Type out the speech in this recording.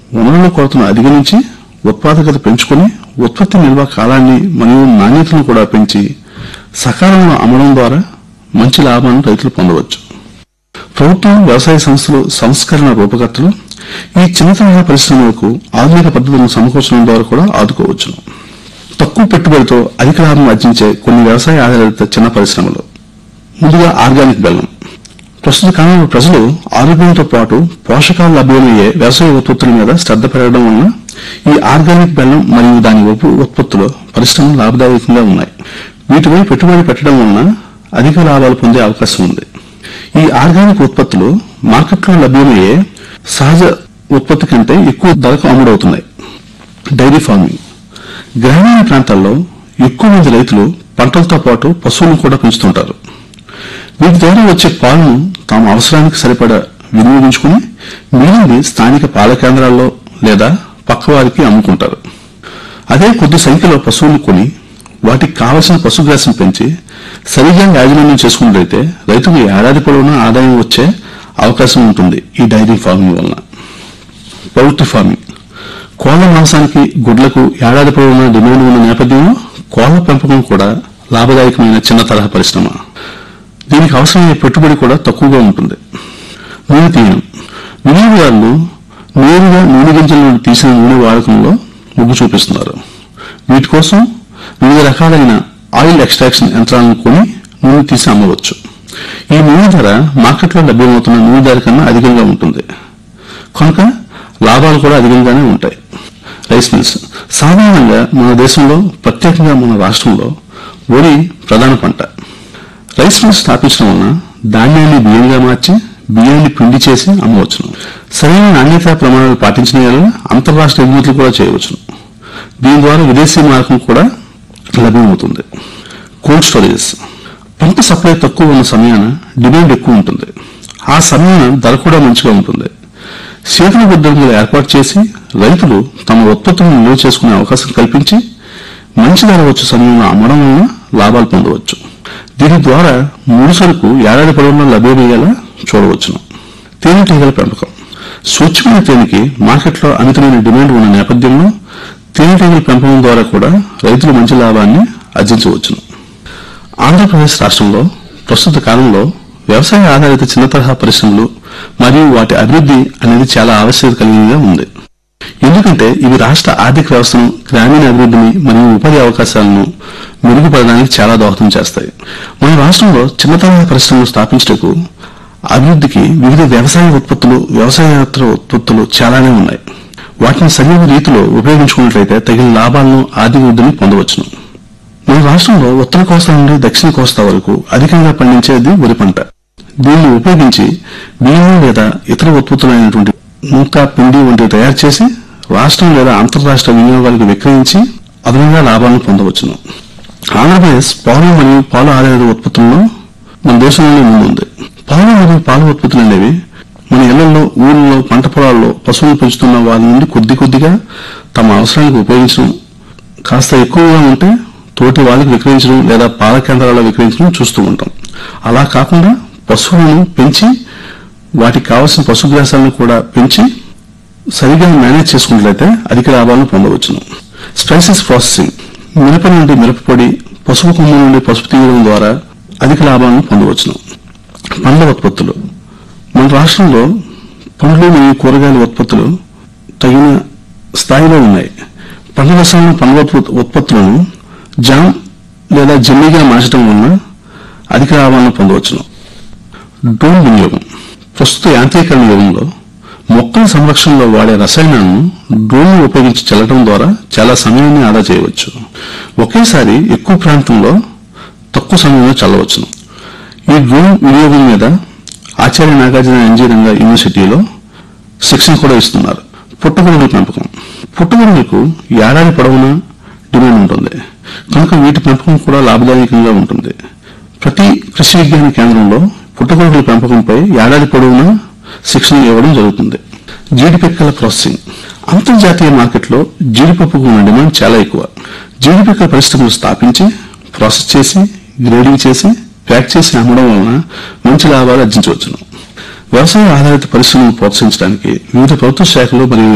వనరుల కొరతను అధిగమించి ఉత్పాదకత పెంచుకొని ఉత్పత్తి నిల్వ కాలాన్ని మరియు నాణ్యతను కూడా పెంచి సకాలంలో అమ్మడం ద్వారా మంచి లాభాలను రైతులు పొందవచ్చు ప్రభుత్వం వ్యవసాయ సంస్థలు సంస్కరణ రూపకర్తలు ఈ చిన్న తరహా పరిశ్రమలకు ఆధునిక పద్ధతులను సమకూర్చడం ద్వారా కూడా ఆదుకోవచ్చు తక్కువ పెట్టుబడితో అధిక లాభం ఆర్జించే కొన్ని వ్యవసాయ ఆధారిత చిన్న పరిశ్రమలు ముందుగా ఆర్గానిక్ బెల్లం ప్రస్తుత కాలంలో ప్రజలు ఆరోగ్యంతో పాటు పోషకాలు లభ్యమయ్యే వ్యవసాయ ఉత్పత్తుల మీద శ్రద్ధ పెరగడం వలన ఈ ఆర్గానిక్ బెల్లం మరియు దాని ఉప ఉత్పత్తులు పరిశ్రమలు లాభదాయకంగా ఉన్నాయి వీటిపై పెట్టుబడి పెట్టడం వలన అధిక లాభాలు పొందే అవకాశం ఉంది ఈ ఆర్గానిక్ ఉత్పత్తులు మార్కెట్లో లభ్యమయ్యే సహజ ఉత్పత్తి కంటే ఎక్కువ ధరకు అమ్ముడవుతున్నాయి డైరీ ఫార్మింగ్ గ్రామీణ ప్రాంతాల్లో ఎక్కువ మంది రైతులు పంటలతో పాటు పశువులను కూడా పెంచుతుంటారు వీటి ద్వారా వచ్చే పాలను తాము అవసరానికి సరిపడా వినియోగించుకుని మిగిలింది స్థానిక పాల కేంద్రాల్లో లేదా పక్కవారికి అమ్ముకుంటారు అదే కొద్ది సంఖ్యలో పశువులు కొని వాటికి కావలసిన పశుగ్రాసం పెంచి సరిగా యాజమాన్యం చేసుకున్నట్లయితే రైతుకు ఏడాది పొడవునా ఆదాయం వచ్చే అవకాశం ఉంటుంది ఈ డైరీ ఫార్మింగ్ వలన పౌల్ట్రీ ఫార్మింగ్ కోళ్ల మాంసానికి గుడ్లకు ఏడాది పొడవునా డిమాండ్ ఉన్న నేపథ్యంలో కోళ్ల పెంపకం కూడా లాభదాయకమైన చిన్న తరహా పరిశ్రమ దీనికి అవసరమయ్యే పెట్టుబడి కూడా తక్కువగా ఉంటుంది నూనె తీయడం వినియోగదారులు నేరుగా నూనె గింజల నుండి తీసిన నూనె వాడకంలో మొగ్గు చూపిస్తున్నారు వీటి కోసం వివిధ రకాలైన ఆయిల్ ఎక్స్ట్రాక్షన్ యంత్రాలను కొని నూనె తీసి అమ్మవచ్చు ఈ నూనె ధర మార్కెట్లో లభ్యమవుతున్న నూనె ధర కన్నా అధికంగా ఉంటుంది కనుక లాభాలు కూడా అధికంగానే ఉంటాయి రైస్ మిల్స్ సాధారణంగా మన దేశంలో ప్రత్యేకంగా మన రాష్ట్రంలో వరి ప్రధాన పంట రైస్ మిల్ స్థాపించడం వలన ధాన్యాన్ని బియ్యంగా మార్చి బియ్యాన్ని పిండి చేసి అమ్మవచ్చును సరైన నాణ్యతా ప్రమాణాలు పాటించిన యెడల అంతర్రాష్ట్ర ఎగుమతులు కూడా చేయవచ్చును దీని ద్వారా విదేశీ మార్గం కూడా లభ్యమవుతుంది కోల్డ్ స్టోరేజెస్ పంట సప్లై తక్కువ ఉన్న సమయాన డిమాండ్ ఎక్కువ ఉంటుంది ఆ సమయాన ధర కూడా మంచిగా ఉంటుంది శీతల గుడ్డలు ఏర్పాటు చేసి రైతులు తమ ఉత్పత్తులను నిల్వ చేసుకునే అవకాశం కల్పించి మంచి ధర వచ్చే సమయంలో అమ్మడం వలన లాభాలు పొందవచ్చు దీని ద్వారా ముడి సరుకు ఏడాది పొడవునా లభ్యమయ్యేలా చూడవచ్చును తేనెటీగల పెంపకం స్వచ్ఛమైన తేనెకి మార్కెట్లో అమితమైన డిమాండ్ ఉన్న నేపథ్యంలో తేనెటీగల పెంపకం ద్వారా కూడా రైతులు మంచి లాభాన్ని ఆర్జించవచ్చును ఆంధ్రప్రదేశ్ రాష్ట్రంలో ప్రస్తుత కాలంలో వ్యవసాయ ఆధారిత చిన్న తరహా పరిశ్రమలు మరియు వాటి అభివృద్ధి అనేది చాలా ఆవశ్యకత కలిగినదిగా ఉంది ఎందుకంటే ఇవి రాష్ట్ర ఆర్థిక వ్యవస్థను గ్రామీణ అభివృద్ధిని మరియు ఉపాధి అవకాశాలను మెరుగుపడడానికి చాలా దోహదం చేస్తాయి మన రాష్ట్రంలో చిన్న తరహా పరిశ్రమలు స్థాపించటకు అభివృద్ధికి వివిధ వ్యవసాయ ఉత్పత్తులు వ్యవసాయేతర ఉత్పత్తులు చాలానే ఉన్నాయి వాటిని సరైన రీతిలో ఉపయోగించుకున్నట్లయితే తగిన లాభాలను ఆర్థిక వృద్ధిని పొందవచ్చును మన రాష్ట్రంలో ఉత్తర కోస్తా నుండి దక్షిణ కోస్తా వరకు అధికంగా పండించేది వరి పంట దీన్ని ఉపయోగించి బియ్యం లేదా ఇతర ఉత్పత్తులైనటువంటి నూక పిండి వంటివి తయారు చేసి రాష్ట్రం లేదా అంతర్రాష్ట్ర వినియోగాలకు విక్రయించి అదనంగా లాభాలను పొందవచ్చును ఆంధ్రప్రదేశ్ పాలు మరియు పాలు ఆధారిత ఉత్పత్తుల్లో మన దేశంలోనే ముందుంది పాలు మరియు పాల ఉత్పత్తులు అనేవి మన ఇళ్లలో ఊళ్ళలో పంట పొలాల్లో పశువులు పెంచుతున్న వారి నుండి కొద్ది కొద్దిగా తమ అవసరానికి ఉపయోగించడం కాస్త ఎక్కువగా ఉంటే తోటి వాళ్ళకి విక్రయించడం లేదా పాల కేంద్రాల్లో విక్రయించడం చూస్తూ ఉంటాం అలా కాకుండా పశువులను పెంచి వాటికి కావలసిన పశుగ్రాసాలను కూడా పెంచి సరిగా మేనేజ్ చేసుకున్నట్లయితే అధిక లాభాలను పొందవచ్చును స్పైసెస్ ప్రాసెసింగ్ మిరప నుండి మిరపపొడి పసుపు కొమ్ము నుండి పసుపు తీయడం ద్వారా అధిక లాభాలను పొందవచ్చును పండ్ల ఉత్పత్తులు మన రాష్ట్రంలో పండ్లు మరియు కూరగాయల ఉత్పత్తులు తగిన స్థాయిలో ఉన్నాయి పండ్ల రసాలను పండ్ల ఉత్ప- ఉత్పత్తులను జామ్ లేదా జెమ్మీగా మార్చడం వలన అధిక లాభాలను పొందవచ్చును డ్రోన్ వినియోగం ప్రస్తుత యాంత్రీకరణ యుగంలో మొక్కల సంరక్షణలో వాడే రసాయనాలను డ్రోన్ ఉపయోగించి చల్లడం ద్వారా చాలా సమయాన్ని ఆదా చేయవచ్చు ఒకేసారి ఎక్కువ ప్రాంతంలో తక్కువ సమయంలో చల్లవచ్చును ఈ డ్రోన్ వినియోగం మీద ఆచార్య నాగార్జున ఇంజనీరింగ్ యూనివర్సిటీలో శిక్షణ కూడా ఇస్తున్నారు పుట్టగొడుగుల పెంపకం పుట్టగొడుగులకు ఏడాది పొడవునా డిమాండ్ ఉంటుంది కనుక వీటి పెంపకం కూడా లాభదాయకంగా ఉంటుంది ప్రతి కృషి విజ్ఞాన కేంద్రంలో పుట్టగొడుగుల పెంపకంపై ఏడాది పొడవునా శిక్షణ ఇవ్వడం జరుగుతుంది జీడిపిక్కల ప్రాసెసింగ్ అంతర్జాతీయ మార్కెట్లో జీడిపప్పుకు ఉన్న డిమాండ్ చాలా ఎక్కువ జీడిపిక్కల పరిశ్రమలు స్థాపించి ప్రాసెస్ చేసి గ్రేడింగ్ చేసి ప్యాక్ చేసి అమ్మడం వలన మంచి లాభాలు ఆర్జించవచ్చును వ్యవసాయ ఆధారిత పరిశ్రమలు ప్రోత్సహించడానికి వివిధ ప్రభుత్వ శాఖలు మరియు